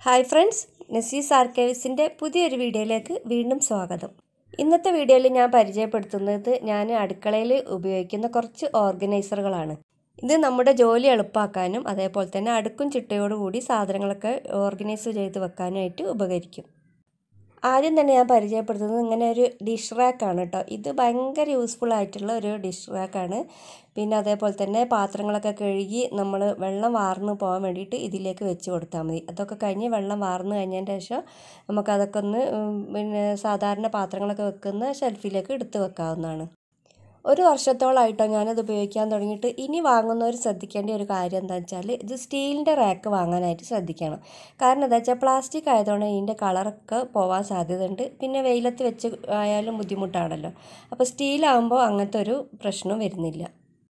hi friends നസീസ് ആർക്കൈവ്സിൻ്റെ പുതിയൊരു വീഡിയോയിലേക്ക് വീണ്ടും സ്വാഗതം ഇന്നത്തെ വീഡിയോയിൽ ഞാൻ പരിചയപ്പെടുത്തുന്നത് ഞാൻ അടുക്കളയിൽ ഉപയോഗിക്കുന്ന കുറച്ച് ഓർഗനൈസറുകളാണ് ഇത് നമ്മുടെ ജോലി എളുപ്പമാക്കാനും അതേപോലെ തന്നെ അടുക്കും ചിട്ടയോടുകൂടി സാധനങ്ങളൊക്കെ ഓർഗനൈസ് ചെയ്ത് വെക്കാനായിട്ട് ഉപകരിക്കും ആദ്യം തന്നെ ഞാൻ പരിചയപ്പെടുത്തുന്നത് ഇങ്ങനെ ഒരു ഡിഷ് റാക്കാണ് കേട്ടോ ഇത് ഭയങ്കര യൂസ്ഫുൾ ആയിട്ടുള്ള ഒരു ഡിഷ് റാക്കാണ് പിന്നെ അതേപോലെ തന്നെ പാത്രങ്ങളൊക്കെ കഴുകി നമ്മൾ വെള്ളം വാർന്ന് പോകാൻ വേണ്ടിയിട്ട് ഇതിലേക്ക് വെച്ച് കൊടുത്താൽ മതി അതൊക്കെ കഴിഞ്ഞ് വെള്ളം വാർന്ന് കഴിഞ്ഞതിൻ്റെ ശേഷം നമുക്കതൊക്കെ ഒന്ന് പിന്നെ സാധാരണ പാത്രങ്ങളൊക്കെ വെക്കുന്ന ഷെൽഫിലേക്ക് എടുത്ത് വെക്കാവുന്നതാണ് ഒരു വർഷത്തോളമായിട്ടോ ഞാനത് ഉപയോഗിക്കാൻ തുടങ്ങിയിട്ട് ഇനി വാങ്ങുന്നവർ ശ്രദ്ധിക്കേണ്ട ഒരു കാര്യം എന്താ വെച്ചാൽ ഇത് സ്റ്റീലിൻ്റെ റാക്ക് വാങ്ങാനായിട്ട് ശ്രദ്ധിക്കണം കാരണം എന്താ വെച്ചാൽ പ്ലാസ്റ്റിക് ആയതുകൊണ്ട് ഇതിൻ്റെ കളറൊക്കെ പോകാൻ സാധ്യതയുണ്ട് പിന്നെ വെയിലത്ത് വെച്ച് ആയാലും ബുദ്ധിമുട്ടാണല്ലോ അപ്പോൾ സ്റ്റീലാകുമ്പോൾ അങ്ങനത്തെ ഒരു പ്രശ്നവും വരുന്നില്ല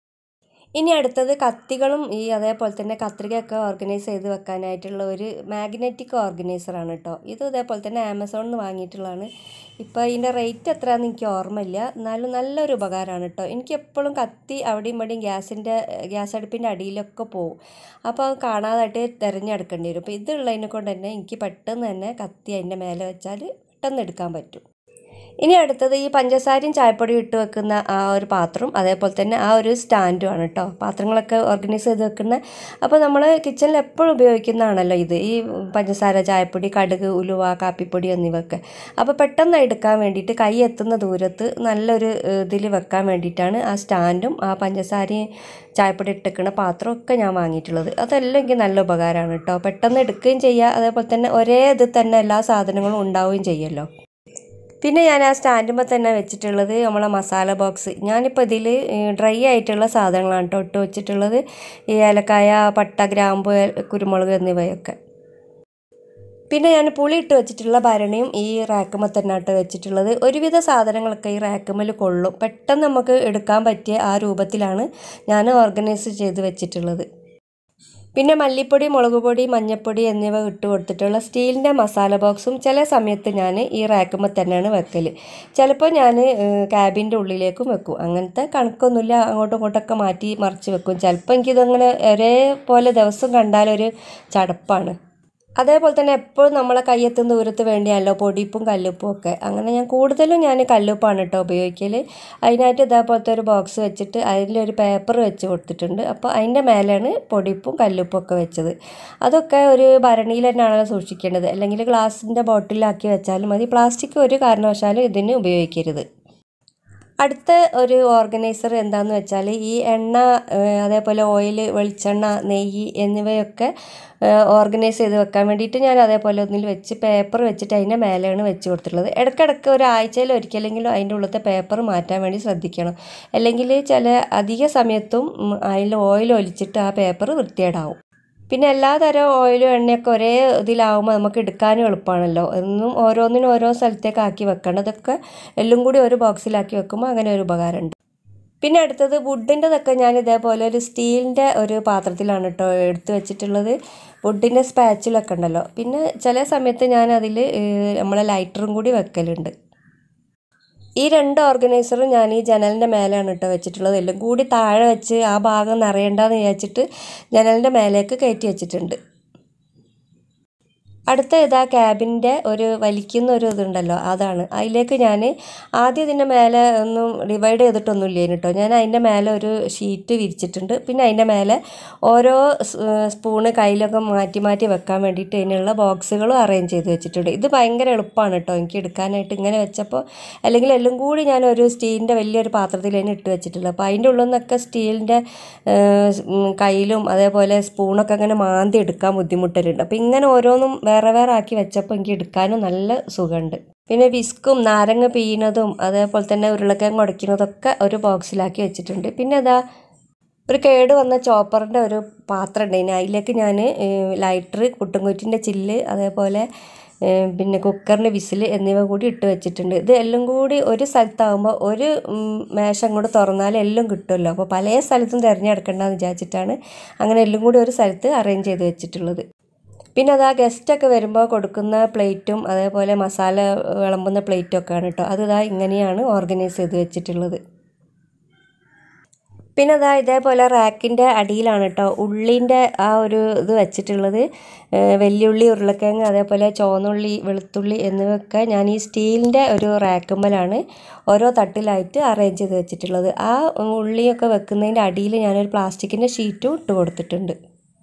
ഇനി അടുത്തത് കത്തികളും ഈ അതേപോലെ തന്നെ കത്രികയൊക്കെ ഓർഗനൈസ് ചെയ്ത് വെക്കാനായിട്ടുള്ള ഒരു മാഗ്നറ്റിക് ഓർഗനൈസറാണ് കേട്ടോ ഇത് അതേപോലെ തന്നെ ആമസോണിൽ നിന്ന് വാങ്ങിയിട്ടുള്ളതാണ് ഇപ്പോൾ ഇതിൻ്റെ റേറ്റ് എത്രയാണെന്ന് എനിക്ക് ഓർമ്മയില്ല എന്നാലും നല്ലൊരു ഉപകാരമാണ് കേട്ടോ എനിക്ക് എപ്പോഴും കത്തി അവിടെയും ഇവിടെയും ഗ്യാസിൻ്റെ ഗ്യാസ് അടുപ്പിൻ്റെ അടിയിലൊക്കെ പോകും അപ്പോൾ അത് കാണാതായിട്ട് തിരഞ്ഞെടുക്കേണ്ടി വരും അപ്പോൾ ഇതുള്ളതിനെ കൊണ്ട് തന്നെ എനിക്ക് പെട്ടെന്ന് തന്നെ കത്തി അതിൻ്റെ മേലെ വെച്ചാൽ പെട്ടെന്ന് എടുക്കാൻ പറ്റും ഇനി അടുത്തത് ഈ പഞ്ചസാരയും ചായപ്പൊടിയും ഇട്ട് വെക്കുന്ന ആ ഒരു പാത്രം അതേപോലെ തന്നെ ആ ഒരു സ്റ്റാൻഡുമാണ് കേട്ടോ പാത്രങ്ങളൊക്കെ ഓർഗനൈസ് ചെയ്ത് വെക്കുന്ന അപ്പോൾ നമ്മൾ കിച്ചണിൽ എപ്പോഴും ഉപയോഗിക്കുന്നതാണല്ലോ ഇത് ഈ പഞ്ചസാര ചായപ്പൊടി കടുക് ഉലുവ കാപ്പിപ്പൊടി എന്നിവയൊക്കെ അപ്പോൾ പെട്ടെന്ന് എടുക്കാൻ വേണ്ടിയിട്ട് കൈ എത്തുന്ന ദൂരത്ത് നല്ലൊരു ഇതിൽ വെക്കാൻ വേണ്ടിയിട്ടാണ് ആ സ്റ്റാൻഡും ആ പഞ്ചസാരയും ചായപ്പൊടി ഇട്ടിക്കുന്ന പാത്രമൊക്കെ ഞാൻ വാങ്ങിയിട്ടുള്ളത് അതെല്ലാം എനിക്ക് നല്ല ഉപകാരമാണ് കേട്ടോ പെട്ടെന്ന് എടുക്കുകയും ചെയ്യുക അതേപോലെ തന്നെ ഒരേ ഇതിൽ തന്നെ എല്ലാ സാധനങ്ങളും ഉണ്ടാവുകയും ചെയ്യുമല്ലോ പിന്നെ ഞാൻ ആ സ്റ്റാൻഡുമ്പോൾ തന്നെ വെച്ചിട്ടുള്ളത് നമ്മളെ മസാല ബോക്സ് ഞാനിപ്പോൾ ഇതിൽ ഡ്രൈ ആയിട്ടുള്ള സാധനങ്ങളാണ് കേട്ടോ ഇട്ട് വെച്ചിട്ടുള്ളത് ഈ ഏലക്കായ പട്ട ഗ്രാമ്പു കുരുമുളക് എന്നിവയൊക്കെ പിന്നെ ഞാൻ പുളി ഇട്ട് വെച്ചിട്ടുള്ള ഭരണിയും ഈ റാക്കുമ്മ തന്നെ ഇട്ട് വെച്ചിട്ടുള്ളത് ഒരുവിധ സാധനങ്ങളൊക്കെ ഈ റാക്കുമ്മൽ കൊള്ളും പെട്ടെന്ന് നമുക്ക് എടുക്കാൻ പറ്റിയ ആ രൂപത്തിലാണ് ഞാൻ ഓർഗനൈസ് ചെയ്ത് വെച്ചിട്ടുള്ളത് പിന്നെ മല്ലിപ്പൊടി മുളക് പൊടി മഞ്ഞൾപ്പൊടി എന്നിവ ഇട്ട് കൊടുത്തിട്ടുള്ള സ്റ്റീലിൻ്റെ മസാല ബോക്സും ചില സമയത്ത് ഞാൻ ഈ റാക്കുമ്പോൾ തന്നെയാണ് വെക്കൽ ചിലപ്പോൾ ഞാൻ ക്യാബിൻ്റെ ഉള്ളിലേക്കും വെക്കും അങ്ങനത്തെ കണക്കൊന്നുമില്ല അങ്ങോട്ടും ഇങ്ങോട്ടൊക്കെ മാറ്റി മറിച്ച് വെക്കും ചിലപ്പോൾ എനിക്കിതങ്ങനെ ഒരേപോലെ ദിവസം കണ്ടാലൊരു ചടപ്പാണ് അതേപോലെ തന്നെ എപ്പോഴും നമ്മളെ കയ്യെത്തുന്ന ദൂരത്ത് വേണ്ടിയാണല്ലോ പൊടിപ്പും കല്ലുപ്പും ഒക്കെ അങ്ങനെ ഞാൻ കൂടുതലും ഞാൻ കല്ലുപ്പാണ് കേട്ടോ ഉപയോഗിക്കൽ അതിനായിട്ട് ഇതേപോലത്തെ ഒരു ബോക്സ് വെച്ചിട്ട് അതിലൊരു പേപ്പർ വെച്ച് കൊടുത്തിട്ടുണ്ട് അപ്പോൾ അതിൻ്റെ മേലെയാണ് പൊടിപ്പും കല്ലുപ്പും ഒക്കെ വെച്ചത് അതൊക്കെ ഒരു ഭരണിയിൽ തന്നെയാണല്ലോ സൂക്ഷിക്കേണ്ടത് അല്ലെങ്കിൽ ഗ്ലാസിൻ്റെ ബോട്ടിലാക്കി വെച്ചാലും മതി പ്ലാസ്റ്റിക് ഒരു കാരണവശാലും ഇതിന് ഉപയോഗിക്കരുത് അടുത്ത ഒരു ഓർഗനൈസർ എന്താണെന്ന് വെച്ചാൽ ഈ എണ്ണ അതേപോലെ ഓയിൽ വെളിച്ചെണ്ണ നെയ്യ് എന്നിവയൊക്കെ ഓർഗനൈസ് ചെയ്ത് വെക്കാൻ വേണ്ടിയിട്ട് ഞാൻ അതേപോലെ ഒന്നിൽ വെച്ച് പേപ്പർ വെച്ചിട്ട് അതിൻ്റെ മേലെയാണ് വെച്ച് കൊടുത്തിട്ടുള്ളത് ഇടയ്ക്കിടയ്ക്ക് ഒരാഴ്ചയിൽ ഒരിക്കലെങ്കിലും അതിൻ്റെ ഉള്ളത്തെ പേപ്പർ മാറ്റാൻ വേണ്ടി ശ്രദ്ധിക്കണം അല്ലെങ്കിൽ ചില അധിക സമയത്തും അതിൽ ഓയിൽ ഒലിച്ചിട്ട് ആ പേപ്പർ വൃത്തികേടാവും പിന്നെ എല്ലാ തരം ഓയിലും എണ്ണയൊക്കെ ഒരേ ഇതിലാവുമ്പോൾ നമുക്ക് എടുക്കാനും എളുപ്പമാണല്ലോ എന്നും ഓരോന്നിനും ഓരോ സ്ഥലത്തേക്ക് ആക്കി വെക്കണം അതൊക്കെ എല്ലാം കൂടി ഒരു ബോക്സിലാക്കി വെക്കുമ്പോൾ അങ്ങനെ ഒരു ഉപകാരമുണ്ട് പിന്നെ അടുത്തത് വുഡിൻ്റെതൊക്കെ ഞാൻ ഇതേപോലെ ഒരു സ്റ്റീലിൻ്റെ ഒരു പാത്രത്തിലാണ് കേട്ടോ എടുത്ത് വെച്ചിട്ടുള്ളത് വുഡിൻ്റെ സ്പാച്ചിലൊക്കെ ഉണ്ടല്ലോ പിന്നെ ചില സമയത്ത് ഞാൻ അതിൽ നമ്മളെ ലൈറ്ററും കൂടി വെക്കലുണ്ട് ഈ രണ്ട് ഓർഗനൈസറും ഞാൻ ഈ ജനലിൻ്റെ മേലെയാണ് കേട്ടോ വെച്ചിട്ടുള്ളത് എല്ലാം കൂടി താഴെ വെച്ച് ആ ഭാഗം നിറയണ്ടെന്ന് വിചാരിച്ചിട്ട് ജനലിൻ്റെ മേലേക്ക് കയറ്റി വെച്ചിട്ടുണ്ട് അടുത്ത ഇതാ ക്യാബിൻ്റെ ഒരു വലിക്കുന്ന ഒരു ഇതുണ്ടല്ലോ അതാണ് അതിലേക്ക് ഞാൻ ആദ്യം ഇതിൻ്റെ മേലെ ഒന്നും ഡിവൈഡ് ചെയ്തിട്ടൊന്നും ഇല്ല കേട്ടോ ഞാൻ അതിൻ്റെ മേലെ ഒരു ഷീറ്റ് വിരിച്ചിട്ടുണ്ട് പിന്നെ അതിൻ്റെ മേലെ ഓരോ സ്പൂണ് കയ്യിലൊക്കെ മാറ്റി മാറ്റി വെക്കാൻ വേണ്ടിയിട്ട് അതിനുള്ള ബോക്സുകളും അറേഞ്ച് ചെയ്ത് വെച്ചിട്ടുണ്ട് ഇത് ഭയങ്കര എളുപ്പമാണ് കേട്ടോ എനിക്ക് എടുക്കാനായിട്ട് ഇങ്ങനെ വെച്ചപ്പോൾ അല്ലെങ്കിൽ എല്ലാം കൂടി ഞാൻ ഒരു സ്റ്റീലിൻ്റെ വലിയൊരു പാത്രത്തിൽ തന്നെ ഇട്ട് വെച്ചിട്ടുള്ളത് അപ്പോൾ അതിൻ്റെ ഉള്ളിൽ നിന്നൊക്കെ സ്റ്റീലിൻ്റെ കയ്യിലും അതേപോലെ സ്പൂണൊക്കെ അങ്ങനെ മാന്തി എടുക്കാൻ ബുദ്ധിമുട്ടലുണ്ട് അപ്പോൾ ഇങ്ങനെ ഓരോന്നും വേറെ വേറെ ആക്കി വെച്ചപ്പോൾ എനിക്ക് എടുക്കാനും നല്ല സുഖമുണ്ട് പിന്നെ വിസ്കും നാരങ്ങ പിയ്യുന്നതും അതേപോലെ തന്നെ ഉരുളക്കിഴങ്ങ് ഉടയ്ക്കുന്നതൊക്കെ ഒരു ബോക്സിലാക്കി വെച്ചിട്ടുണ്ട് പിന്നെ അതാ ഒരു കേട് വന്ന ചോപ്പറിൻ്റെ ഒരു പാത്രം ഉണ്ടായിന് അതിലേക്ക് ഞാൻ ലൈറ്റർ കുട്ടുംകുറ്റിൻ്റെ ചില്ല് അതേപോലെ പിന്നെ കുക്കറിൻ്റെ വിസിൽ എന്നിവ കൂടി ഇട്ട് വെച്ചിട്ടുണ്ട് ഇത് എല്ലാം കൂടി ഒരു സ്ഥലത്താകുമ്പോൾ ഒരു മേശ അങ്ങോട്ട് തുറന്നാൽ എല്ലാം കിട്ടുമല്ലോ അപ്പോൾ പല സ്ഥലത്തും തിരഞ്ഞെടുക്കേണ്ടതെന്ന് വിചാരിച്ചിട്ടാണ് അങ്ങനെ എല്ലാം കൂടി ഒരു സ്ഥലത്ത് അറേഞ്ച് ചെയ്ത് വെച്ചിട്ടുള്ളത് പിന്നെ അത് ആ ഗസ്റ്റൊക്കെ വരുമ്പോൾ കൊടുക്കുന്ന പ്ലേറ്റും അതേപോലെ മസാല വിളമ്പുന്ന പ്ലേറ്റും ഒക്കെയാണ് കേട്ടോ അത് ഇതാ ഇങ്ങനെയാണ് ഓർഗനൈസ് ചെയ്ത് വെച്ചിട്ടുള്ളത് പിന്നെ അതാ ഇതേപോലെ റാക്കിൻ്റെ അടിയിലാണ് കേട്ടോ ഉള്ളിൻ്റെ ആ ഒരു ഇത് വെച്ചിട്ടുള്ളത് ഏഹ് വെല്ലുള്ളി ഉരുളക്കിഴങ്ങ് അതേപോലെ ചുവന്നുള്ളി വെളുത്തുള്ളി എന്നിവയൊക്കെ ഞാൻ ഈ സ്റ്റീലിൻ്റെ ഒരു റാക്കുമ്മലാണ് ഓരോ തട്ടിലായിട്ട് അറേഞ്ച് ചെയ്ത് വെച്ചിട്ടുള്ളത് ആ ഉള്ളിയൊക്കെ വെക്കുന്നതിൻ്റെ അടിയിൽ ഞാനൊരു പ്ലാസ്റ്റിക്കിൻ്റെ ഷീറ്റും ഇട്ട് കൊടുത്തിട്ടുണ്ട്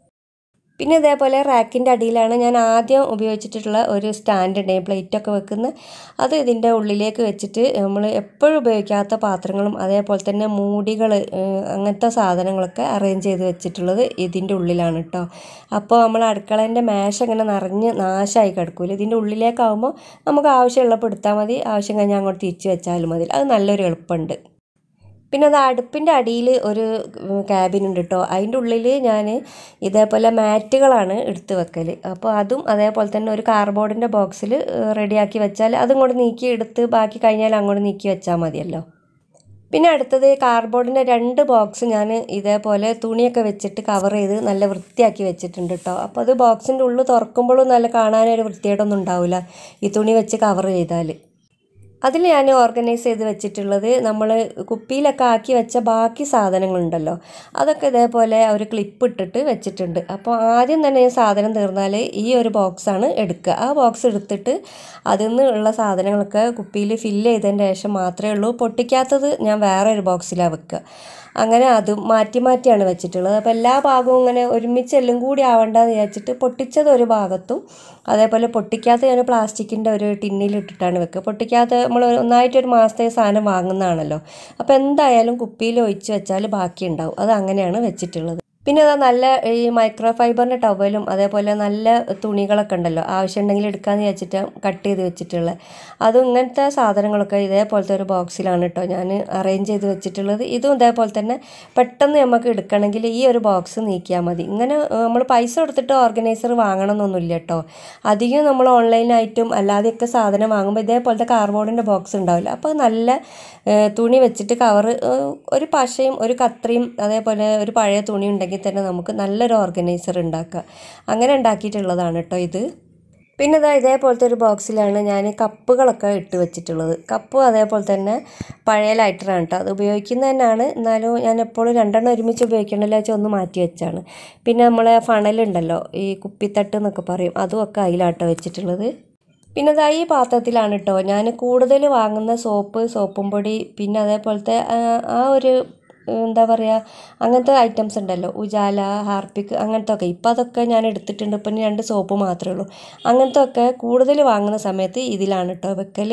പിന്നെ ഇതേപോലെ റാക്കിൻ്റെ അടിയിലാണ് ഞാൻ ആദ്യം ഉപയോഗിച്ചിട്ടുള്ള ഒരു സ്റ്റാൻഡ് ഉണ്ട് പ്ലേറ്റൊക്കെ വെക്കുന്ന അത് ഇതിൻ്റെ ഉള്ളിലേക്ക് വെച്ചിട്ട് നമ്മൾ എപ്പോഴും ഉപയോഗിക്കാത്ത പാത്രങ്ങളും അതേപോലെ തന്നെ മൂടികൾ അങ്ങനത്തെ സാധനങ്ങളൊക്കെ അറേഞ്ച് ചെയ്ത് വെച്ചിട്ടുള്ളത് ഇതിൻ്റെ ഉള്ളിലാണ് കേട്ടോ അപ്പോൾ നമ്മൾ അടുക്കളേൻ്റെ മേശ ഇങ്ങനെ നിറഞ്ഞ് നാശമായി കിടക്കൂല ഇതിൻ്റെ ഉള്ളിലേക്കാവുമ്പോൾ നമുക്ക് ആവശ്യമുള്ളപ്പോൾ എടുത്താൽ മതി ആവശ്യം കഴിഞ്ഞാൽ അങ്ങോട്ട് തിരിച്ച് വെച്ചാലും മതി അത് നല്ലൊരു എളുപ്പമുണ്ട് പിന്നെ അത് അടുപ്പിൻ്റെ അടിയിൽ ഒരു ക്യാബിൻ ഉണ്ട് കേട്ടോ അതിൻ്റെ ഉള്ളിൽ ഞാൻ ഇതേപോലെ മാറ്റുകളാണ് എടുത്ത് വെക്കൽ അപ്പോൾ അതും അതേപോലെ തന്നെ ഒരു കാർബോർഡിൻ്റെ ബോക്സിൽ റെഡിയാക്കി വെച്ചാൽ അതും കൂടെ നീക്കി എടുത്ത് ബാക്കി കഴിഞ്ഞാൽ അങ്ങോട്ട് നീക്കി വെച്ചാൽ മതിയല്ലോ പിന്നെ അടുത്തത് കാർബോർഡിൻ്റെ രണ്ട് ബോക്സ് ഞാൻ ഇതേപോലെ തുണിയൊക്കെ വെച്ചിട്ട് കവർ ചെയ്ത് നല്ല വൃത്തിയാക്കി വെച്ചിട്ടുണ്ട് കേട്ടോ അപ്പോൾ അത് ബോക്സിൻ്റെ ഉള്ളിൽ തുറക്കുമ്പോഴും നല്ല കാണാനൊരു വൃത്തിയായിട്ടൊന്നും ഉണ്ടാവില്ല ഈ തുണി വെച്ച് കവർ ചെയ്താൽ അതിൽ ഞാൻ ഓർഗനൈസ് ചെയ്ത് വെച്ചിട്ടുള്ളത് നമ്മൾ കുപ്പിയിലൊക്കെ ആക്കി വെച്ച ബാക്കി സാധനങ്ങളുണ്ടല്ലോ അതൊക്കെ ഇതേപോലെ ഒരു ക്ലിപ്പ് ഇട്ടിട്ട് വെച്ചിട്ടുണ്ട് അപ്പോൾ ആദ്യം തന്നെ ഈ സാധനം തീർന്നാൽ ഈ ഒരു ബോക്സാണ് എടുക്കുക ആ ബോക്സ് എടുത്തിട്ട് അതിൽ നിന്ന് ഉള്ള സാധനങ്ങളൊക്കെ കുപ്പിയിൽ ഫില്ല് ചെയ്തതിന് ശേഷം മാത്രമേ ഉള്ളൂ പൊട്ടിക്കാത്തത് ഞാൻ വേറെ ഒരു ബോക്സിലാണ് വെക്കുക അങ്ങനെ അതും മാറ്റി മാറ്റിയാണ് വെച്ചിട്ടുള്ളത് അപ്പോൾ എല്ലാ ഭാഗവും ഇങ്ങനെ ഒരുമിച്ച് എല്ലാം കൂടി ആവണ്ടെന്ന് വിചാരിച്ചിട്ട് പൊട്ടിച്ചത് ഒരു ഭാഗത്തും അതേപോലെ പൊട്ടിക്കാത്ത ഞാൻ പ്ലാസ്റ്റിക്കിൻ്റെ ഒരു ടിന്നിൽ ഇട്ടിട്ടാണ് വെക്കുക പൊട്ടിക്കാത്ത നമ്മൾ ഒന്നായിട്ട് ഒരു മാസത്തെ സാധനം വാങ്ങുന്നതാണല്ലോ അപ്പോൾ എന്തായാലും കുപ്പിയിൽ ഒഴിച്ച് വെച്ചാൽ ബാക്കി ഉണ്ടാവും അത് അങ്ങനെയാണ് വെച്ചിട്ടുള്ളത് പിന്നെ അതാ നല്ല ഈ മൈക്രോ ഫൈബറിൻ്റെ ടവലും അതേപോലെ നല്ല തുണികളൊക്കെ ഉണ്ടല്ലോ ആവശ്യമുണ്ടെങ്കിൽ എടുക്കാമെന്ന് വെച്ചിട്ട് കട്ട് ചെയ്ത് വെച്ചിട്ടുള്ളത് അതും ഇങ്ങനത്തെ സാധനങ്ങളൊക്കെ ഇതേപോലത്തെ ഒരു ബോക്സിലാണ് കേട്ടോ ഞാൻ അറേഞ്ച് ചെയ്ത് വെച്ചിട്ടുള്ളത് ഇതും ഇതേപോലെ തന്നെ പെട്ടെന്ന് നമുക്ക് എടുക്കണമെങ്കിൽ ഈ ഒരു ബോക്സ് നീക്കിയാൽ മതി ഇങ്ങനെ നമ്മൾ പൈസ കൊടുത്തിട്ട് ഓർഗനൈസർ വാങ്ങണമെന്നൊന്നുമില്ല കേട്ടോ അധികം നമ്മൾ ഓൺലൈനായിട്ടും അല്ലാതെയൊക്കെ സാധനം വാങ്ങുമ്പോൾ ഇതേപോലത്തെ കാർബോർഡിൻ്റെ ബോക്സ് ഉണ്ടാവില്ല അപ്പോൾ നല്ല തുണി വെച്ചിട്ട് കവർ ഒരു പശയും ഒരു കത്രിയും അതേപോലെ ഒരു പഴയ തുണി ഉണ്ടെങ്കിൽ തന്നെ നമുക്ക് നല്ലൊരു ഓർഗനൈസർ ഉണ്ടാക്കുക അങ്ങനെ ഉണ്ടാക്കിയിട്ടുള്ളതാണ് കേട്ടോ ഇത് പിന്നെ ഇതാ ഇതേപോലത്തെ ഒരു ബോക്സിലാണ് ഞാൻ കപ്പുകളൊക്കെ ഇട്ട് വെച്ചിട്ടുള്ളത് കപ്പ് അതേപോലെ തന്നെ പഴയ ലൈറ്ററാണ് കേട്ടോ അത് ഉപയോഗിക്കുന്നത് തന്നെയാണ് എന്നാലും ഞാൻ എപ്പോഴും രണ്ടെണ്ണം ഒരുമിച്ച് ഉപയോഗിക്കണമല്ലോ വെച്ചാൽ ഒന്ന് മാറ്റി വെച്ചാണ് പിന്നെ നമ്മളെ ഫണലുണ്ടല്ലോ ഈ കുപ്പിത്തട്ട് എന്നൊക്കെ പറയും അതും ഒക്കെ അതിലാട്ടോ വെച്ചിട്ടുള്ളത് പിന്നെ ഇതാ ഈ പാത്രത്തിലാണ് കേട്ടോ ഞാൻ കൂടുതൽ വാങ്ങുന്ന സോപ്പ് സോപ്പും പൊടി പിന്നെ അതേപോലത്തെ ആ ഒരു എന്താ പറയുക അങ്ങനത്തെ ഐറ്റംസ് ഉണ്ടല്ലോ ഉജാല ഹാർപ്പിക്ക് അങ്ങനത്തെ ഒക്കെ ഇപ്പം അതൊക്കെ ഞാൻ എടുത്തിട്ടുണ്ട് ഇപ്പം ഇനി രണ്ട് സോപ്പ് മാത്രമേ ഉള്ളൂ അങ്ങനത്തെ ഒക്കെ കൂടുതൽ വാങ്ങുന്ന സമയത്ത് ഇതിലാണ് കേട്ടോ വെക്കൽ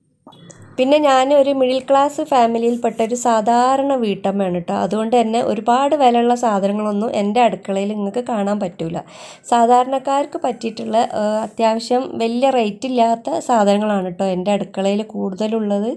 പിന്നെ ഞാൻ ഒരു മിഡിൽ ക്ലാസ് ഫാമിലിയിൽപ്പെട്ട ഒരു സാധാരണ വീട്ടമ്മയാണ് കേട്ടോ അതുകൊണ്ട് തന്നെ ഒരുപാട് വിലയുള്ള സാധനങ്ങളൊന്നും എൻ്റെ അടുക്കളയിൽ നിങ്ങൾക്ക് കാണാൻ പറ്റില്ല സാധാരണക്കാർക്ക് പറ്റിയിട്ടുള്ള അത്യാവശ്യം വലിയ റേറ്റ് ഇല്ലാത്ത സാധനങ്ങളാണ് കേട്ടോ എൻ്റെ അടുക്കളയിൽ കൂടുതലുള്ളത്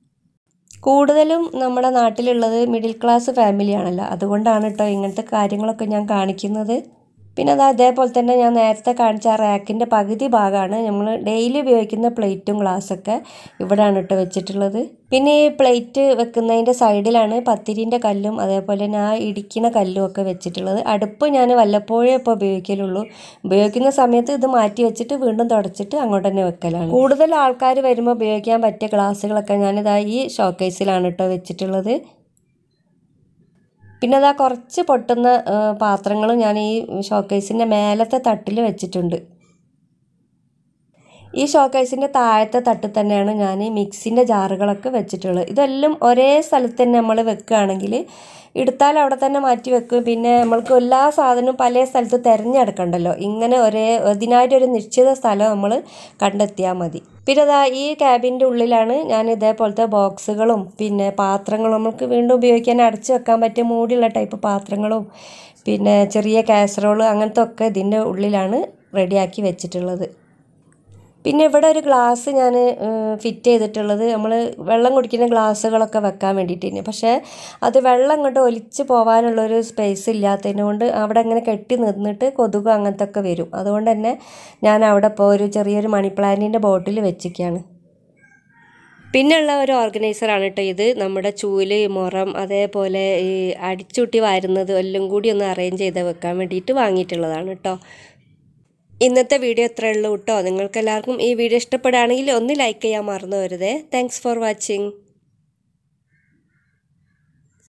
കൂടുതലും നമ്മുടെ നാട്ടിലുള്ളത് മിഡിൽ ക്ലാസ് ഫാമിലിയാണല്ലോ അതുകൊണ്ടാണ് കേട്ടോ ഇങ്ങനത്തെ കാര്യങ്ങളൊക്കെ ഞാൻ കാണിക്കുന്നത് പിന്നെ അത് അതേപോലെ തന്നെ ഞാൻ നേരത്തെ കാണിച്ച ആ റാക്കിൻ്റെ പകുതി ഭാഗമാണ് നമ്മൾ ഡെയിലി ഉപയോഗിക്കുന്ന പ്ലേറ്റും ഗ്ലാസ്സൊക്കെ ഇവിടെയാണ് കേട്ടോ വെച്ചിട്ടുള്ളത് പിന്നെ ഈ പ്ലേറ്റ് വെക്കുന്നതിൻ്റെ സൈഡിലാണ് പത്തിരിൻ്റെ കല്ലും അതേപോലെ തന്നെ ആ ഇടിക്കുന്ന കല്ലും ഒക്കെ വെച്ചിട്ടുള്ളത് അടുപ്പ് ഞാൻ വല്ലപ്പോഴേ ഇപ്പോൾ ഉപയോഗിക്കലുള്ളൂ ഉപയോഗിക്കുന്ന സമയത്ത് ഇത് മാറ്റി വെച്ചിട്ട് വീണ്ടും തുടച്ചിട്ട് അങ്ങോട്ട് തന്നെ വെക്കലാണ് കൂടുതൽ ആൾക്കാർ വരുമ്പോൾ ഉപയോഗിക്കാൻ പറ്റിയ ഗ്ലാസ്സുകളൊക്കെ ഞാനിതാ ഈ ഷോക്കേസിലാണ് കേട്ടോ വെച്ചിട്ടുള്ളത് പിന്നെ അതാ കുറച്ച് പൊട്ടുന്ന പാത്രങ്ങൾ ഞാൻ ഈ ഷോക്കേസിൻ്റെ മേലത്തെ തട്ടിൽ വെച്ചിട്ടുണ്ട് ഈ ഷോക്കേസിൻ്റെ താഴത്തെ തട്ടിൽ തന്നെയാണ് ഞാൻ മിക്സിൻ്റെ ജാറുകളൊക്കെ വെച്ചിട്ടുള്ളത് ഇതെല്ലാം ഒരേ സ്ഥലത്ത് തന്നെ നമ്മൾ വെക്കുകയാണെങ്കിൽ എടുത്താൽ അവിടെ തന്നെ മാറ്റി വെക്കും പിന്നെ നമ്മൾക്ക് എല്ലാ സാധനവും പല സ്ഥലത്ത് തിരഞ്ഞെടുക്കണ്ടല്ലോ ഇങ്ങനെ ഒരേ ഇതിനായിട്ടൊരു നിശ്ചിത സ്ഥലം നമ്മൾ കണ്ടെത്തിയാൽ മതി പിന്നെ അതാ ഈ ക്യാബിൻ്റെ ഉള്ളിലാണ് ഞാൻ ഇതേപോലത്തെ ബോക്സുകളും പിന്നെ പാത്രങ്ങളും നമുക്ക് വീണ്ടും ഉപയോഗിക്കാൻ അടച്ചു വെക്കാൻ പറ്റിയ മൂടിയുള്ള ടൈപ്പ് പാത്രങ്ങളും പിന്നെ ചെറിയ കാസറോൾ അങ്ങനത്തെ ഒക്കെ ഇതിൻ്റെ ഉള്ളിലാണ് റെഡിയാക്കി വെച്ചിട്ടുള്ളത് പിന്നെ ഇവിടെ ഒരു ഗ്ലാസ് ഞാൻ ഫിറ്റ് ചെയ്തിട്ടുള്ളത് നമ്മൾ വെള്ളം കുടിക്കുന്ന ഗ്ലാസ്സുകളൊക്കെ വെക്കാൻ വേണ്ടിയിട്ട് തന്നെ പക്ഷേ അത് വെള്ളം ഇങ്ങോട്ട് ഒലിച്ച് പോകാനുള്ളൊരു സ്പേസ് ഇല്ലാത്തതിനെ കൊണ്ട് അവിടെ ഇങ്ങനെ കെട്ടി നിന്നിട്ട് കൊതുക് അങ്ങനത്തെ ഒക്കെ വരും അതുകൊണ്ട് തന്നെ ഞാൻ അവിടെ ഇപ്പോൾ ഒരു ചെറിയൊരു മണി പ്ലാന്റിൻ്റെ ബോട്ടിൽ വെച്ചിരിക്കുകയാണ് പിന്നെയുള്ള ഒരു ഓർഗനൈസറാണ് കേട്ടോ ഇത് നമ്മുടെ ചൂല് മുറം അതേപോലെ ഈ അടിച്ചുട്ടി വാരുന്നത് എല്ലാം കൂടി ഒന്ന് അറേഞ്ച് ചെയ്ത് വെക്കാൻ വേണ്ടിയിട്ട് വാങ്ങിയിട്ടുള്ളതാണ് കേട്ടോ ഇന്നത്തെ വീഡിയോ ഇത്രയേ ഉള്ളൂ കേട്ടോ നിങ്ങൾക്ക് എല്ലാവർക്കും ഈ വീഡിയോ ഇഷ്ടപ്പെടുകയാണെങ്കിൽ ഒന്ന് ലൈക്ക് ചെയ്യാൻ മറന്നു വരുതേ താങ്ക്സ് ഫോർ വാച്ചിങ്